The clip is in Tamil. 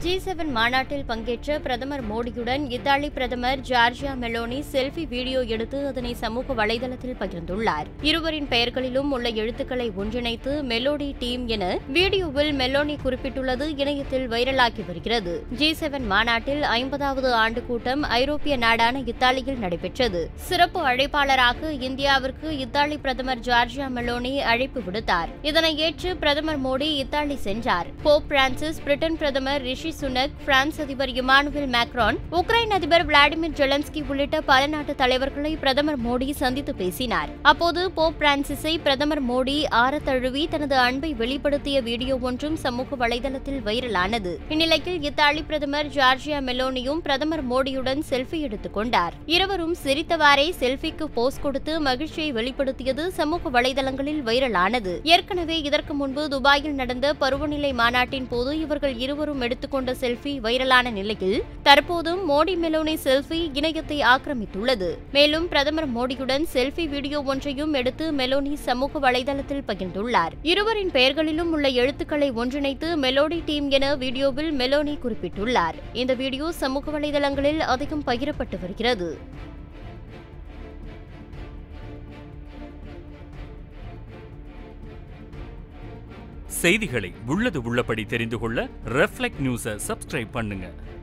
ஜி செவன் மாநாட்டில் பங்கேற்ற பிரதமர் மோடியுடன் இத்தாலி பிரதமர் ஜார்ஜியா மெலோனி செல்ஃபி வீடியோ எடுத்து அதனை சமூக வலைதளத்தில் பகிர்ந்துள்ளார் இருவரின் பெயர்களிலும் உள்ள எழுத்துக்களை ஒன்றிணைத்து மெலோடி டீம் என வீடியோவில் மெலோனி குறிப்பிட்டுள்ளது இணையத்தில் வைரலாகி வருகிறது ஜி செவன் மாநாட்டில் ஐம்பதாவது ஆண்டு கூட்டம் ஐரோப்பிய நாடான இத்தாலியில் நடைபெற்றது சிறப்பு அழைப்பாளராக இந்தியாவிற்கு இத்தாலி பிரதமர் ஜார்ஜியா மெலோனி அழைப்பு விடுத்தார் இதனை ஏற்று பிரதமர் மோடி இத்தாலி சென்றார் போப் பிரான்சிஸ் பிரிட்டன் பிரதமர் ரிஷி சுனக் பிரான்ஸ் அதிபர் இமானுவேல் மேக்ரான் உக்ரைன் அதிபர் விளாடிமிர் ஜெலன்ஸ்கி உள்ளிட்ட பல நாட்டு தலைவர்களை பிரதமர் மோடி சந்தித்து பேசினார் அப்போது போப் பிரான்சிஸை பிரதமர் மோடி ஆற தழுவி தனது அன்பை வெளிப்படுத்திய வீடியோ ஒன்றும் சமூக வலைதளத்தில் வைரலானது இந்நிலையில் இத்தாலி பிரதமர் ஜார்ஜியா மெலோனியும் பிரதமர் மோடியுடன் செல்ஃபி எடுத்துக் கொண்டார் இருவரும் சிரித்தவாறே செல்ஃபிக்கு போஸ் கொடுத்து மகிழ்ச்சியை வெளிப்படுத்தியது சமூக வலைதளங்களில் வைரலானது ஏற்கனவே இதற்கு முன்பு துபாயில் நடந்த பருவநிலை மாநாட்டின் போது இவர்கள் இருவரும் எடுத்துக்கொண்ட செல்ஃபி வைரலான நிலையில் தற்போதும் மோடி மெலோனி செல்ஃபி இணையத்தை ஆக்கிரமித்துள்ளது மேலும் பிரதமர் மோடியுடன் செல்ஃபி வீடியோ ஒன்றையும் எடுத்து மெலோனி சமூக வலைதளத்தில் பகிர்ந்துள்ளார் இருவரின் பெயர்களிலும் உள்ள எழுத்துக்களை ஒன்றிணைத்து மெலோடி டீம் என வீடியோவில் மெலோனி குறிப்பிட்டுள்ளார் இந்த வீடியோ சமூக வலைதளங்களில் அதிகம் பகிரப்பட்டு வருகிறது செய்திகளை உள்ளது உள்ளபடி தெரிந்து கொள்ள ரெஃப்ளெக்ட் நியூஸை சப்ஸ்கிரைப் பண்ணுங்க